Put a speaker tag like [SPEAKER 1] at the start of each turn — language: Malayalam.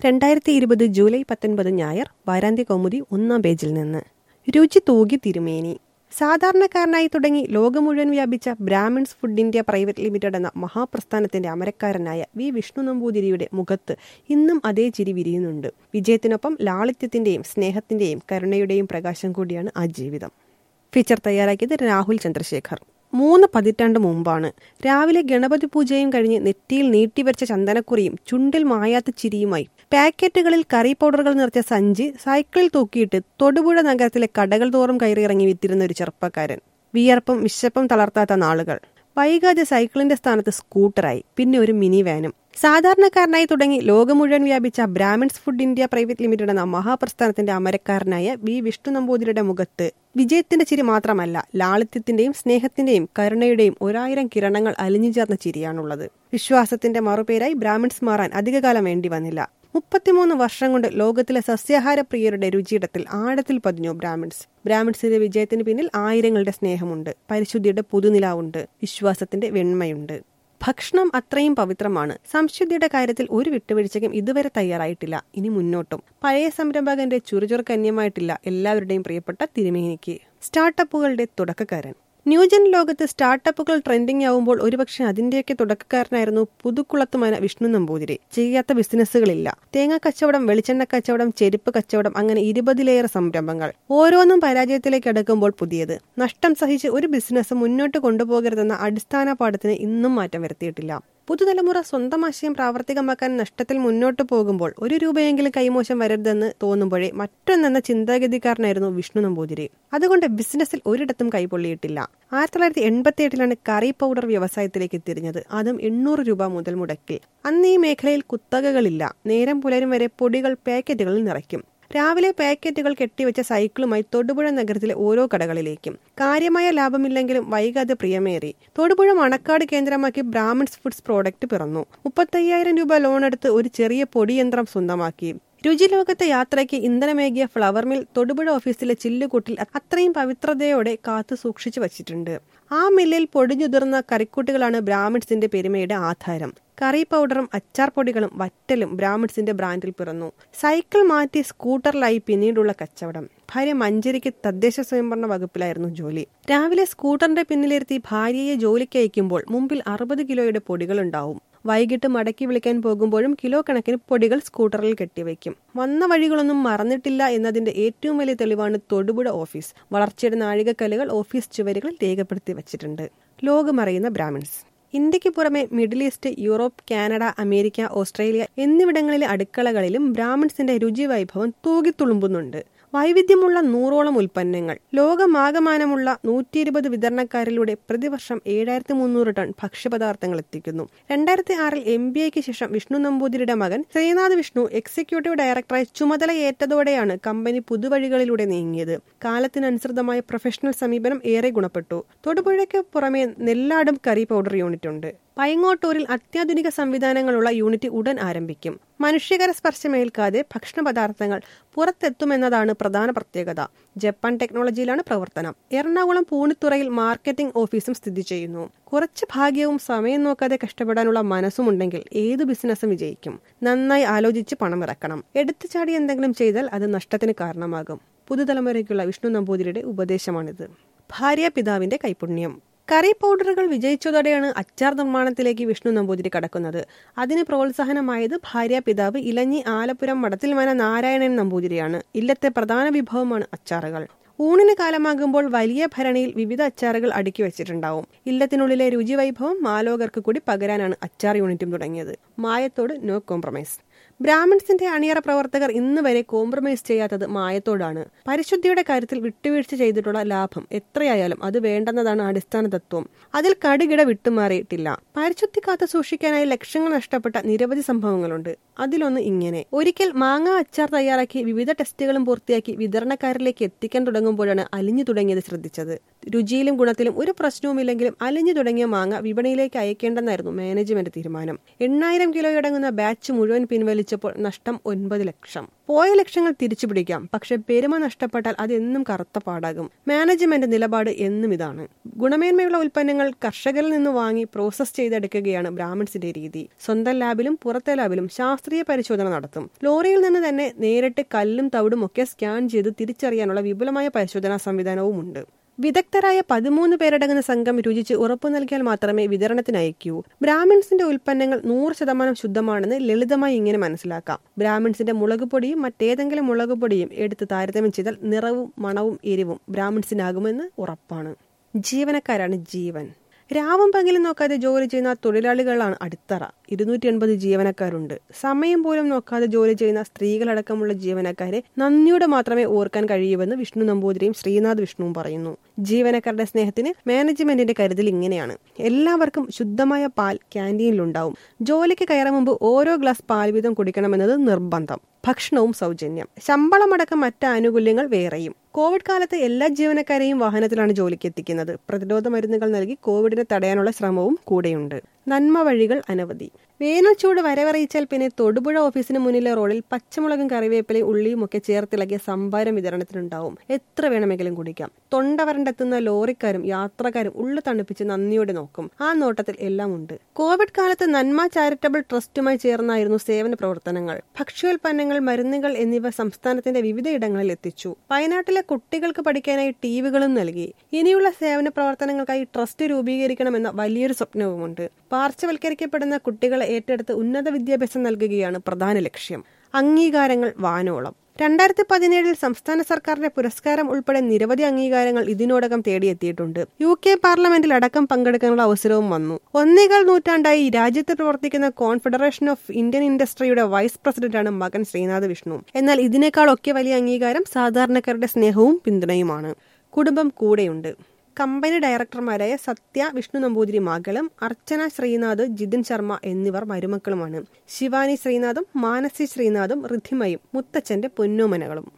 [SPEAKER 1] രണ്ടായിരത്തി ഇരുപത് ജൂലൈ പത്തൊൻപത് ഞായർ വാരാന്ത്യ കൗമുദി ഒന്നാം പേജിൽ നിന്ന് രുചി തൂകി തിരുമേനി സാധാരണക്കാരനായി തുടങ്ങി ലോകം മുഴുവൻ വ്യാപിച്ച Brahmins food India private limited എന്ന മഹാപ്രസ്ഥാനത്തിന്റെ അമരക്കാരനായ വി വിഷ്ണു നമ്പൂതിരിയുടെ മുഖത്ത് ഇന്നും അതേ ചിരി വിരിയുന്നുണ്ട് വിജയത്തിനൊപ്പം ലാളിത്യത്തിന്റെയും സ്നേഹത്തിന്റെയും കരുണയുടെയും പ്രകാശം കൂടിയാണ് ആ ജീവിതം ഫീച്ചർ തയ്യാറാക്കിയത് രാഹുൽ ചന്ദ്രശേഖർ മൂന്ന് പതിറ്റാണ്ട് മുമ്പാണ് രാവിലെ ഗണപതി പൂജയും കഴിഞ്ഞ് നെറ്റിയിൽ നീട്ടിവെച്ച ചന്ദനക്കുറിയും ചുണ്ടിൽ മായാത്ത ചിരിയുമായി പാക്കറ്റുകളിൽ കറി പൗഡറുകൾ നിറച്ച സഞ്ചി സൈക്കിളിൽ തൂക്കിയിട്ട് തൊടുപുഴ നഗരത്തിലെ കടകൾ തോറും കയറിയിറങ്ങി വിത്തിരുന്ന ഒരു ചെറുപ്പക്കാരൻ വിയർപ്പും വിശപ്പും തളർത്താത്ത നാളുകൾ വൈകാതെ സൈക്കിളിന്റെ സ്ഥാനത്ത് സ്കൂട്ടറായി പിന്നെ ഒരു മിനി വാനും സാധാരണക്കാരനായി തുടങ്ങി ലോകം മുഴുവൻ വ്യാപിച്ച Brahmins food India private limited എന്ന മഹാപ്രസ്ഥാനത്തിന്റെ അമരക്കാരനായ വി വിഷ്ണു നമ്പൂതിരിയുടെ മുഖത്ത് വിജയത്തിന്റെ ചിരി മാത്രമല്ല ലാളിത്യത്തിന്റെയും സ്നേഹത്തിന്റെയും കരുണയുടെയും ഒരായിരം കിരണങ്ങൾ അലിഞ്ഞു ചേർന്ന ചിരിയാണുള്ളത് വിശ്വാസത്തിന്റെ മറുപേരായി ബ്രാഹ്മിൺസ് മാറാൻ അധികകാലം വേണ്ടി വന്നില്ല മുപ്പത്തിമൂന്ന് വർഷം കൊണ്ട് ലോകത്തിലെ സസ്യാഹാര പ്രിയരുടെ രുചിയിടത്തിൽ ആഴത്തിൽ പതിഞ്ഞു ബ്രാഹ്മിൺസ് ബ്രാഹ്മിൺസിന്റെ വിജയത്തിന് പിന്നിൽ ആയിരങ്ങളുടെ സ്നേഹമുണ്ട് പരിശുദ്ധിയുടെ പുതുനിലാവുണ്ട് വിശ്വാസത്തിന്റെ വെണ്മയുണ്ട് ഭക്ഷണം അത്രയും പവിത്രമാണ് സംശുദ്ധിയുടെ കാര്യത്തിൽ ഒരു വിട്ടുവീഴ്ചയ്ക്കും ഇതുവരെ തയ്യാറായിട്ടില്ല ഇനി മുന്നോട്ടും പഴയ സംരംഭകന്റെ ചുറുചുറുക്കന്യമായിട്ടില്ല എല്ലാവരുടെയും പ്രിയപ്പെട്ട തിരുമേനിക്ക് സ്റ്റാർട്ടപ്പുകളുടെ തുടക്കക്കാരൻ ന്യൂജൻ ലോകത്ത് സ്റ്റാർട്ടപ്പുകൾ ട്രെൻഡിംഗ് ആവുമ്പോൾ ഒരുപക്ഷെ അതിന്റെയൊക്കെ തുടക്കക്കാരനായിരുന്നു പുതുക്കുളത്തുമന വിഷ്ണു നമ്പൂതിരി ചെയ്യാത്ത ബിസിനസ്സുകളില്ല തേങ്ങ കച്ചവടം വെളിച്ചെണ്ണ കച്ചവടം ചെരുപ്പ് കച്ചവടം അങ്ങനെ ഇരുപതിലേറെ സംരംഭങ്ങൾ ഓരോന്നും പരാജയത്തിലേക്ക് അടുക്കുമ്പോൾ പുതിയത് നഷ്ടം സഹിച്ച് ഒരു ബിസിനസ് മുന്നോട്ട് കൊണ്ടുപോകരുതെന്ന അടിസ്ഥാന പാഠത്തിന് ഇന്നും മാറ്റം വരുത്തിയിട്ടില്ല പുതുതലമുറ സ്വന്തം ആശയം പ്രാവർത്തികമാക്കാൻ നഷ്ടത്തിൽ മുന്നോട്ട് പോകുമ്പോൾ ഒരു രൂപയെങ്കിലും കൈമോശം വരരുതെന്ന് തോന്നുമ്പോഴേ മറ്റൊന്നെന്ന ചിന്താഗതിക്കാരനായിരുന്നു വിഷ്ണു നമ്പൂതിരി അതുകൊണ്ട് ബിസിനസ്സിൽ ഒരിടത്തും കൈപൊള്ളിയിട്ടില്ല ആയിരത്തി തൊള്ളായിരത്തി എൺപത്തി എട്ടിലാണ് കറി പൗഡർ വ്യവസായത്തിലേക്ക് തിരിഞ്ഞത് അതും എണ്ണൂറ് രൂപ മുതൽ മുടക്കി അന്ന് ഈ മേഖലയിൽ കുത്തകകളില്ല നേരം പുലരും വരെ പൊടികൾ പാക്കറ്റുകളിൽ നിറയ്ക്കും രാവിലെ പാക്കറ്റുകൾ കെട്ടിവെച്ച സൈക്കിളുമായി തൊടുപുഴ നഗരത്തിലെ ഓരോ കടകളിലേക്കും കാര്യമായ ലാഭമില്ലെങ്കിലും വൈകാതെ പ്രിയമേറി തൊടുപുഴ മണക്കാട് കേന്ദ്രമാക്കി ബ്രാഹ്മിൺസ് ഫുഡ്സ് പ്രോഡക്റ്റ് പിറന്നു മുപ്പത്തയ്യായിരം രൂപ ലോൺ എടുത്ത് ഒരു ചെറിയ പൊടിയന്ത്രം സ്വന്തമാക്കി രുചിലോകത്തെ യാത്രയ്ക്ക് ഇന്ധനമേകിയ ഫ്ലവർ മിൽ തൊടുപുഴ ഓഫീസിലെ ചില്ലുകൂട്ടിൽ അത്രയും പവിത്രതയോടെ കാത്തു സൂക്ഷിച്ചു വച്ചിട്ടുണ്ട് ആ മില്ലിൽ പൊടിഞ്ഞുതിർന്ന കറിക്കൂട്ടുകളാണ് ബ്രാഹ്മിൺസിന്റെ പെരുമയുടെ ആധാരം കറി പൗഡറും അച്ചാർ പൊടികളും വറ്റലും ബ്രാഹ്മിൺസിന്റെ ബ്രാൻഡിൽ പിറന്നു സൈക്കിൾ മാറ്റി സ്കൂട്ടറിലായി പിന്നീടുള്ള കച്ചവടം ഭാര്യ മഞ്ചേരിക്ക് തദ്ദേശ സ്വയംഭരണ വകുപ്പിലായിരുന്നു ജോലി രാവിലെ സ്കൂട്ടറിന്റെ പിന്നിലിരുത്തി ഭാര്യയെ ജോലിക്ക് അയക്കുമ്പോൾ മുമ്പിൽ അറുപത് കിലോയുടെ പൊടികളുണ്ടാവും വൈകിട്ട് മടക്കി വിളിക്കാൻ പോകുമ്പോഴും കിലോ കണക്കിന് പൊടികൾ സ്കൂട്ടറിൽ കെട്ടിവെക്കും വന്ന വഴികളൊന്നും മറന്നിട്ടില്ല എന്നതിന്റെ ഏറ്റവും വലിയ തെളിവാണ് തൊടുപുഴ ഓഫീസ് വളർച്ചയുടെ നാഴികക്കല്ലുകൾ ഓഫീസ് ചുവരുകളിൽ രേഖപ്പെടുത്തി വച്ചിട്ടുണ്ട് ലോകമറിയുന്ന ബ്രാഹ്മിൺസ് ഇന്ത്യക്ക് പുറമെ Middle East Europe Canada America Australia എന്നിവിടങ്ങളിലെ അടുക്കളകളിലും ബ്രാഹ്മിൺസിന്റെ രുചി വൈഭവം തൂകിത്തുളുമ്പുന്നുണ്ട് വൈവിധ്യമുള്ള നൂറോളം ഉൽപ്പന്നങ്ങൾ ലോകമാകമാനമുള്ള നൂറ്റി ഇരുപത് വിതരണക്കാരിലൂടെ പ്രതിവർഷം ഏഴായിരത്തി മുന്നൂറ് ടൺ ഭക്ഷ്യപദാർത്ഥങ്ങൾ എത്തിക്കുന്നു രണ്ടായിരത്തി ആറിൽ എം ബി എക്ക് ശേഷം വിഷ്ണു നമ്പൂതിരിയുടെ മകൻ ശ്രീനാഥ് വിഷ്ണു എക്സിക്യൂട്ടീവ് ഡയറക്ടറായി ചുമതലയേറ്റതോടെയാണ് കമ്പനി പുതുവഴികളിലൂടെ നീങ്ങിയത് കാലത്തിനനുസൃതമായ പ്രൊഫഷണൽ സമീപനം ഏറെ ഗുണപ്പെട്ടു തൊടുപുഴയ്ക്ക് പുറമെ നെല്ലാടും കറി പൗഡർ യൂണിറ്റ് ഉണ്ട് പൈങ്ങോട്ടൂരിൽ അത്യാധുനിക സംവിധാനങ്ങളുള്ള യൂണിറ്റ് ഉടൻ ആരംഭിക്കും മനുഷ്യകര സ്പർശമേൽക്കാതെ ഭക്ഷണ പദാർത്ഥങ്ങൾ പുറത്തെത്തുമെന്നതാണ് പ്രധാന പ്രത്യേകത ജപ്പാൻ ടെക്നോളജിയിലാണ് പ്രവർത്തനം എറണാകുളം പൂണിത്തുറയിൽ മാർക്കറ്റിംഗ് ഓഫീസും സ്ഥിതി ചെയ്യുന്നു കുറച്ച് ഭാഗ്യവും സമയം നോക്കാതെ കഷ്ടപ്പെടാനുള്ള മനസ്സുമുണ്ടെങ്കിൽ ഏത് ബിസിനസ്സും വിജയിക്കും നന്നായി ആലോചിച്ച് പണമിറക്കണം എടുത്തു ചാടി എന്തെങ്കിലും ചെയ്താൽ അത് നഷ്ടത്തിന് കാരണമാകും പുതുതലമുറയ്ക്കുള്ള വിഷ്ണു നമ്പൂതിരിയുടെ ഉപദേശമാണിത് ഭാര്യ പിതാവിന്റെ കൈപുണ്യം കറി പൗഡറുകൾ വിജയിച്ചതോടെയാണ് അച്ചാർ നിർമ്മാണത്തിലേക്ക് വിഷ്ണു നമ്പൂതിരി കടക്കുന്നത് അതിന് പ്രോത്സാഹനമായത് ഭാര്യ പിതാവ് ഇലഞ്ഞി ആലപ്പുരം മടത്തിൽമന നാരായണൻ നമ്പൂതിരിയാണ് ഇല്ലത്തെ പ്രധാന വിഭവമാണ് അച്ചാറുകൾ ഊണിന് കാലമാകുമ്പോൾ വലിയ ഭരണിയിൽ വിവിധ അച്ചാറുകൾ അടുക്കി വെച്ചിട്ടുണ്ടാവും ഇല്ലത്തിനുള്ളിലെ രുചി വൈഭവം മാലോകർക്ക് കൂടി പകരാനാണ് അച്ചാർ യൂണിറ്റും തുടങ്ങിയത് മായത്തോട് നോ കോംപ്രമൈസ് ബ്രാഹ്മിൺസിന്റെ അണിയറ പ്രവർത്തകർ ഇന്ന് വരെ കോംപ്രമൈസ് ചെയ്യാത്തത് മായത്തോടാണ് പരിശുദ്ധിയുടെ കാര്യത്തിൽ വിട്ടുവീഴ്ച ചെയ്തിട്ടുള്ള ലാഭം എത്രയായാലും അത് വേണ്ടെന്നതാണ് അടിസ്ഥാന തത്വം അതിൽ കടുകിട വിട്ടുമാറിയിട്ടില്ല പരിശുദ്ധി കാത്തു സൂക്ഷിക്കാനായി ലക്ഷങ്ങൾ നഷ്ടപ്പെട്ട നിരവധി സംഭവങ്ങളുണ്ട് അതിലൊന്ന് ഇങ്ങനെ ഒരിക്കൽ മാങ്ങ അച്ചാർ തയ്യാറാക്കി വിവിധ ടെസ്റ്റുകളും പൂർത്തിയാക്കി വിതരണക്കാരിലേക്ക് എത്തിക്കാൻ തുടങ്ങുമ്പോഴാണ് അലിഞ്ഞു തുടങ്ങിയത് ശ്രദ്ധിച്ചത് രുചിയിലും ഗുണത്തിലും ഒരു പ്രശ്നവുമില്ലെങ്കിലും അലിഞ്ഞു തുടങ്ങിയ മാങ്ങ വിപണിയിലേക്ക് അയക്കേണ്ടെന്നായിരുന്നു മാനേജ്മെന്റ് തീരുമാനം എണ്ണായിരം കിലോയടങ്ങുന്ന ബാച്ച് മുഴുവൻ പിൻവലിച്ചപ്പോൾ നഷ്ടം ഒൻപത് ലക്ഷം പോയ ലക്ഷങ്ങൾ തിരിച്ചു പിടിക്കാം പക്ഷെ പെരുമ നഷ്ടപ്പെട്ടാൽ അത് എന്നും കറുത്ത പാടാകും മാനേജ്മെന്റ് നിലപാട് എന്നും ഇതാണ് ഗുണമേന്മയുള്ള ഉൽപ്പന്നങ്ങൾ കർഷകരിൽ നിന്ന് വാങ്ങി പ്രോസസ് ചെയ്തെടുക്കുകയാണ് ബ്രാഹ്മിൺസിന്റെ രീതി സ്വന്തം ലാബിലും പുറത്തെ ലാബിലും ശാസ്ത്രീയ പരിശോധന നടത്തും ലോറിയിൽ നിന്ന് തന്നെ നേരിട്ട് കല്ലും തവിടും ഒക്കെ സ്കാൻ ചെയ്ത് തിരിച്ചറിയാനുള്ള വിപുലമായ പരിശോധനാ സംവിധാനവും ഉണ്ട് വിദഗ്ധരായ പതിമൂന്ന് പേരടങ്ങുന്ന സംഘം രുചിച്ച് ഉറപ്പു നൽകിയാൽ മാത്രമേ വിതരണത്തിന് അയക്കൂ ബ്രാഹ്മിൺസിന്റെ ഉൽപ്പന്നങ്ങൾ നൂറ് ശതമാനം ശുദ്ധമാണെന്ന് ലളിതമായി ഇങ്ങനെ മനസ്സിലാക്കാം ബ്രാഹ്മിൺസിന്റെ മുളക് പൊടിയും മറ്റേതെങ്കിലും മുളക് പൊടിയും എടുത്ത് താരതമ്യം ചെയ്താൽ നിറവും മണവും എരിവും ബ്രാഹ്മിൺസിനാകുമെന്ന് ഉറപ്പാണ് ജീവനക്കാരാണ് ജീവൻ രാവും പകലും നോക്കാതെ ജോലി ചെയ്യുന്ന തൊഴിലാളികളാണ് അടിത്തറ ഇരുന്നൂറ്റി എൺപത് ജീവനക്കാരുണ്ട് സമയം പോലും നോക്കാതെ ജോലി ചെയ്യുന്ന സ്ത്രീകളടക്കമുള്ള ജീവനക്കാരെ നന്ദിയോടെ മാത്രമേ ഓർക്കാൻ കഴിയൂവെന്ന് വിഷ്ണു നമ്പൂതിരിയും ശ്രീനാഥ് വിഷ്ണുവും പറയുന്നു ജീവനക്കാരുടെ സ്നേഹത്തിന് മാനേജ്മെന്റിന്റെ കരുതൽ ഇങ്ങനെയാണ് എല്ലാവർക്കും ശുദ്ധമായ പാൽ ക്യാൻറ്റീനിലുണ്ടാവും ജോലിക്ക് കയറാൻ മുമ്പ് ഓരോ ഗ്ലാസ് പാൽ വീതം കുടിക്കണമെന്നത് നിർബന്ധം ഭക്ഷണവും സൗജന്യം ശമ്പളമടക്കം മറ്റ് ആനുകൂല്യങ്ങൾ വേറെയും കോവിഡ് കാലത്ത് എല്ലാ ജീവനക്കാരെയും വാഹനത്തിലാണ് ജോലിക്ക് എത്തിക്കുന്നത് പ്രതിരോധ മരുന്നുകൾ നൽകി കോവിഡിനെ തടയാനുള്ള ശ്രമവും കൂടെയുണ്ട് നന്മ വഴികൾ അനവധി വേനൽ ചൂട് വരവറിയിച്ചാൽ പിന്നെ തൊടുപുഴ ഓഫീസിന് മുന്നിലെ റോഡിൽ പച്ചമുളകും കറിവേപ്പിലയും ഉള്ളിയും ഒക്കെ ചേർത്തിളകിയ സംഭാരം വിതരണത്തിനുണ്ടാവും എത്ര വേണമെങ്കിലും കുടിക്കാം തൊണ്ട വരണ്ടെത്തുന്ന ലോറിക്കാരും യാത്രക്കാരും ഉള്ളു തണുപ്പിച്ച് നന്ദിയോടെ നോക്കും ആ നോട്ടത്തിൽ എല്ലാം ഉണ്ട് കോവിഡ് കാലത്ത് നന്മ ചാരിറ്റബിൾ ട്രസ്റ്റുമായി ചേർന്നായിരുന്നു സേവന പ്രവർത്തനങ്ങൾ ഭക്ഷ്യോൽപ്പന്നങ്ങൾ മരുന്നുകൾ എന്നിവ സംസ്ഥാനത്തിന്റെ വിവിധ ഇടങ്ങളിൽ എത്തിച്ചു വയനാട്ടിലെ കുട്ടികൾക്ക് പഠിക്കാനായി ടിവികളും നൽകി ഇനിയുള്ള സേവന പ്രവർത്തനങ്ങൾക്കായി ട്രസ്റ്റ് രൂപീകരിക്കണമെന്ന വലിയൊരു സ്വപ്നവുമുണ്ട് പാർശ്വവൽക്കരിക്കപ്പെടുന്ന കുട്ടികളെ ഏറ്റെടുത്ത് ഉന്നത വിദ്യാഭ്യാസം നൽകുകയാണ് പ്രധാന ലക്ഷ്യം അംഗീകാരങ്ങൾ വാനോളം രണ്ടായിരത്തി പതിനേഴിൽ സംസ്ഥാന സർക്കാരിന്റെ പുരസ്കാരം ഉൾപ്പെടെ നിരവധി അംഗീകാരങ്ങൾ ഇതിനോടകം തേടിയെത്തിയിട്ടുണ്ട് യു കെ പാർലമെന്റിൽ അടക്കം പങ്കെടുക്കാനുള്ള അവസരവും വന്നു ഒന്നേകാൽ നൂറ്റാണ്ടായി രാജ്യത്ത് പ്രവർത്തിക്കുന്ന കോൺഫെഡറേഷൻ ഓഫ് ഇന്ത്യൻ ഇൻഡസ്ട്രിയുടെ വൈസ് പ്രസിഡന്റാണ് മകൻ ശ്രീനാഥ് വിഷ്ണു എന്നാൽ ഇതിനേക്കാളൊക്കെ വലിയ അംഗീകാരം സാധാരണക്കാരുടെ സ്നേഹവും പിന്തുണയുമാണ് കുടുംബം കൂടെയുണ്ട് കമ്പനി ഡയറക്ടർമാരായ സത്യ വിഷ്ണു നമ്പൂതിരി മകളും അർച്ചന ശ്രീനാഥ് ജിതിൻ ശർമ്മ എന്നിവർ മരുമക്കളുമാണ് ശിവാനി ശ്രീനാഥും മാനസി ശ്രീനാഥും ഋദ്ധിമയും മുത്തച്ഛന്റെ പൊന്നോമനകളും